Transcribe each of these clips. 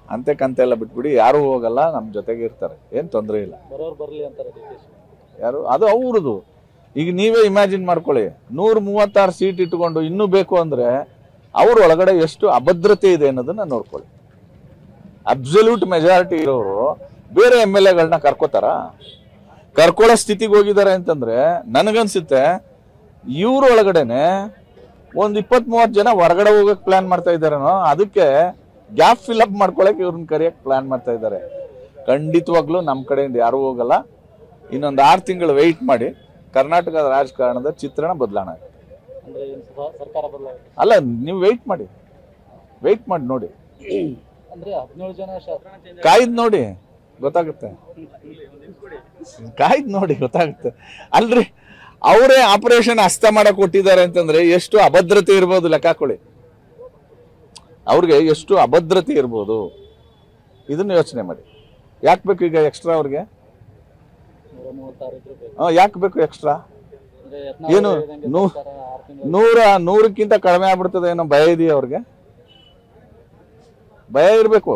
ಅಂತೆ ಕಂತೆ ಎಲ್ಲ ಬಿಟ್ಬಿಡಿ ಯಾರು ಹೋಗಲ್ಲ ನಮ್ಮ ಜೊತೆಗೆ ಇರ್ತಾರೆ ಏನು ತೊಂದರೆ ಇಲ್ಲ ಬರೋರು ಬರ್ಲಿ ಅಂತಾರೆ ಡಿ ಕೆ ಶಿ ಯಾರು ಅದು ಅವ್ರದ್ದು ಈಗ ನೀವೇ ಇಮ್ಯಾಜಿನ್ ಮಾಡ್ಕೊಳ್ಳಿ ನೂರ ಮೂವತ್ತಾರು ಸೀಟ್ ಇಟ್ಕೊಂಡು ಇನ್ನೂ ಬೇಕು ಅಂದ್ರೆ ಅವ್ರ ಒಳಗಡೆ ಎಷ್ಟು ಅಭದ್ರತೆ ಇದೆ ಅನ್ನೋದನ್ನ ನೋಡ್ಕೊಳ್ಳಿ ಅಬ್ಸಲ್ಯೂಟ್ ಮೆಜಾರಿಟಿ ಇರೋರು ಬೇರೆ ಎಮ್ ಎಲ್ ಎಗಳನ್ನ ಕರ್ಕೋತಾರ ಕರ್ಕೊಳ್ಳೋ ಸ್ಥಿತಿಗೆ ಹೋಗಿದ್ದಾರೆ ಅಂತಂದ್ರೆ ನನಗನ್ಸುತ್ತೆ ಇವ್ರ ಒಳಗಡೆನೆ ಒಂದ್ ಇಪ್ಪತ್ ಮೂವತ್ತು ಜನ ಹೊರಗಡೆ ಹೋಗಕ್ ಪ್ಲಾನ್ ಮಾಡ್ತಾ ಇದಾರೇನೋ ಅದಕ್ಕೆ ಗ್ಯಾಪ್ ಫಿಲ್ ಅಪ್ ಮಾಡ್ಕೊಳಕ್ ಇವ್ರನ್ನ ಕರಿಯಕ್ ಪ್ಲಾನ್ ಮಾಡ್ತಾ ಇದ್ದಾರೆ ಖಂಡಿತವಾಗ್ಲೂ ನಮ್ಮ ಕಡೆಯಿಂದ ಯಾರು ಹೋಗಲ್ಲ ಇನ್ನೊಂದು ಆರು ತಿಂಗಳು ವೆಯ್ಟ್ ಮಾಡಿ ಕರ್ನಾಟಕದ ರಾಜಕಾರಣದ ಚಿತ್ರಣ ಬದಲಾವಣೆ ಆಗುತ್ತೆ. ಅಂದ್ರೆ ಏನ್ ಸ- ಸರ್ಕಾರ ಬದಲಾಗುತ್ತೆ ಅಲ್ಲ ನೀವು ವೆಯ್ಟ್ ಮಾಡಿ ವೆಯ್ಟ್ ಮಾಡಿ ನೋಡಿ ಅಂದ್ರೆ ಹದಿನೇಳು ಜನ ಶಾಸಕ ಕಾಯ್ದು ನೋಡಿ ಗೊತ್ತಾಗುತ್ತೆ ಕಾಯ್ದು ನೋಡಿ ಗೊತ್ತಾಗುತ್ತೆ ಅಲ್ರಿ ಅವರೇ ಆಪರೇಷನ್ ಹಸ್ತ ಮಾಡಕ್ ಕೊಟ್ಟಿದ್ದಾರೆ ಅಂತಂದ್ರೆ ಎಷ್ಟು ಅಭದ್ರತೆ ಇರ್ಬೋದು ಲೆಕ್ಕ ಹಾಕೊಳ್ಳಿ ಅವ್ರಿಗೆ ಎಷ್ಟು ಅಭದ್ರತೆ ಇರ್ಬೋದು ಇದನ್ನ ಯೋಚನೆ ಮಾಡಿ ಯಾಕೆ ಬೇಕು ಈಗ ಎಕ್ಸ್ಟ್ರಾ ಅವ್ರಿಗೆ ನೂರ ಮೂವತ್ತಾರು ಇದ್ರು ಬೇಕು ಆ, ಯಾಕೆ ಬೇಕು ಎಕ್ಸ್ಟ್ರಾ ಅಂದ್ರೆ ಏನು? ನೂ- ಆರು ತಿಂಗಳು ನೂರ ನೂರಕ್ಕಿಂತ ಕಡಿಮೆ ಆಗ್ಬಿಡ್ತದೆ ಏನೋ ಭಯ ಇದೆಯಾ ಅವ್ರಿಗೆ ಭಯ ಇರಬೇಕು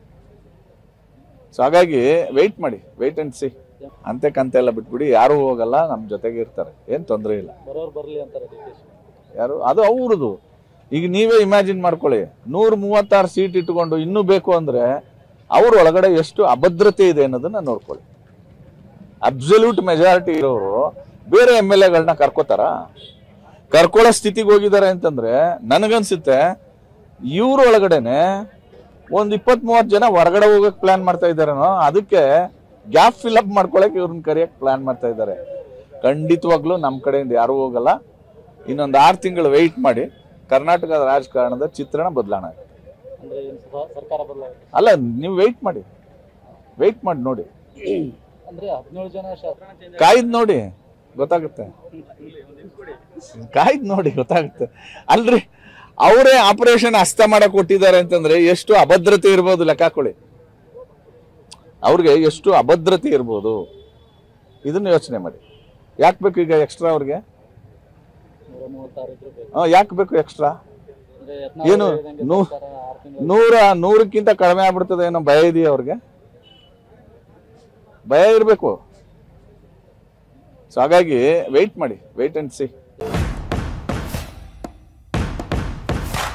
ಸೊ ಹಾಗಾಗಿ ವೆಯ್ಟ್ ಮಾಡಿ ವೆಯ್ಟ್ ಅಂಡ್ ಸಿ ಅಂತೆ ಕಂತೆ ಎಲ್ಲ ಬಿಟ್ಬಿಡಿ ಯಾರು ಹೋಗಲ್ಲ ನಮ್ಮ ಜೊತೆಗೆ ಇರ್ತಾರೆ ಏನು ತೊಂದರೆ ಇಲ್ಲ ಬರೋರು ಬರ್ಲಿ ಅಂತಾರೆ ಡಿ ಕೆ ಶಿ ಯಾರು ಅದು ಅವ್ರದ್ದು ಈಗ ನೀವೇ ಇಮ್ಯಾಜಿನ್ ಮಾಡ್ಕೊಳ್ಳಿ ನೂರ ಮೂವತ್ತಾರು ಸೀಟ್ ಇಟ್ಕೊಂಡು ಇನ್ನೂ ಬೇಕು ಅಂದ್ರೆ ಅವ್ರ ಒಳಗಡೆ ಎಷ್ಟು ಅಭದ್ರತೆ ಇದೆ ಅನ್ನೋದನ್ನ ನೋಡ್ಕೊಳ್ಳಿ ಅಬ್ಸಲ್ಯೂಟ್ ಮೆಜಾರಿಟಿ ಇರೋರು ಬೇರೆ ಎಮ್ ಎಲ್ ಎಗಳನ್ನ ಕರ್ಕೋತಾರ ಕರ್ಕೊಳ್ಳೋ ಸ್ಥಿತಿಗೆ ಹೋಗಿದ್ದಾರೆ ಅಂತಂದ್ರೆ ನನಗನ್ಸುತ್ತೆ ಇವ್ರ ಒಳಗಡೆನೆ ಒಂದ್ ಇಪ್ಪತ್ ಮೂವತ್ತು ಜನ ಹೊರಗಡೆ ಹೋಗಕ್ ಪ್ಲಾನ್ ಮಾಡ್ತಾ ಇದಾರೇನೋ ಅದಕ್ಕೆ ಗ್ಯಾಪ್ ಫಿಲ್ ಅಪ್ ಮಾಡ್ಕೊಳಕ್ ಇವ್ರನ್ನ ಕರಿಯಕ್ ಪ್ಲಾನ್ ಮಾಡ್ತಾ ಇದ್ದಾರೆ ಖಂಡಿತವಾಗ್ಲೂ ನಮ್ಮ ಕಡೆಯಿಂದ ಯಾರು ಹೋಗಲ್ಲ ಇನ್ನೊಂದು ಆರು ತಿಂಗಳು ವೆಯ್ಟ್ ಮಾಡಿ ಕರ್ನಾಟಕದ ರಾಜಕಾರಣದ ಚಿತ್ರಣ ಬದಲಾವಣೆ ಆಗುತ್ತೆ. ಅಂದ್ರೆ ಏನ್ ಸ- ಸರ್ಕಾರ ಬದಲಾಗುತ್ತೆ ಅಲ್ಲ ನೀವು ವೆಯ್ಟ್ ಮಾಡಿ ವೆಯ್ಟ್ ಮಾಡಿ ನೋಡಿ ಅಂದ್ರೆ ಹದಿನೇಳು ಜನ ಶಾಸಕ ಕಾಯ್ದು ನೋಡಿ ಗೊತ್ತಾಗುತ್ತೆ ಕಾಯ್ದು ನೋಡಿ ಗೊತ್ತಾಗುತ್ತೆ ಅಲ್ರಿ ಅವರೇ ಆಪರೇಷನ್ ಹಸ್ತ ಮಾಡಕ್ ಕೊಟ್ಟಿದ್ದಾರೆ ಅಂತಂದ್ರೆ ಎಷ್ಟು ಅಭದ್ರತೆ ಇರ್ಬೋದು ಲೆಕ್ಕ ಹಾಕೊಳ್ಳಿ ಅವ್ರಿಗೆ ಎಷ್ಟು ಅಭದ್ರತೆ ಇರ್ಬೋದು ಇದನ್ನ ಯೋಚನೆ ಮಾಡಿ ಯಾಕೆ ಬೇಕು ಈಗ ಎಕ್ಸ್ಟ್ರಾ ಅವ್ರಿಗೆ ನೂರ ಮೂವತ್ತಾರು ಇದ್ರು ಬೇಕು ಆ, ಯಾಕೆ ಬೇಕು ಎಕ್ಸ್ಟ್ರಾ ಅಂದ್ರೆ ಏನು? ನೂ- ಆರು ತಿಂಗಳು ನೂರ ನೂರಕ್ಕಿಂತ ಕಡಿಮೆ ಆಗ್ಬಿಡ್ತದೆ ಏನೋ ಭಯ ಇದೆಯಾ ಅವ್ರಿಗೆ ಭಯ ಇರಬೇಕು ಸೊ ಹಾಗಾಗಿ ವೆಯ್ಟ್ ಮಾಡಿ ವೆಯ್ಟ್ ಅಂಡ್ ಸಿ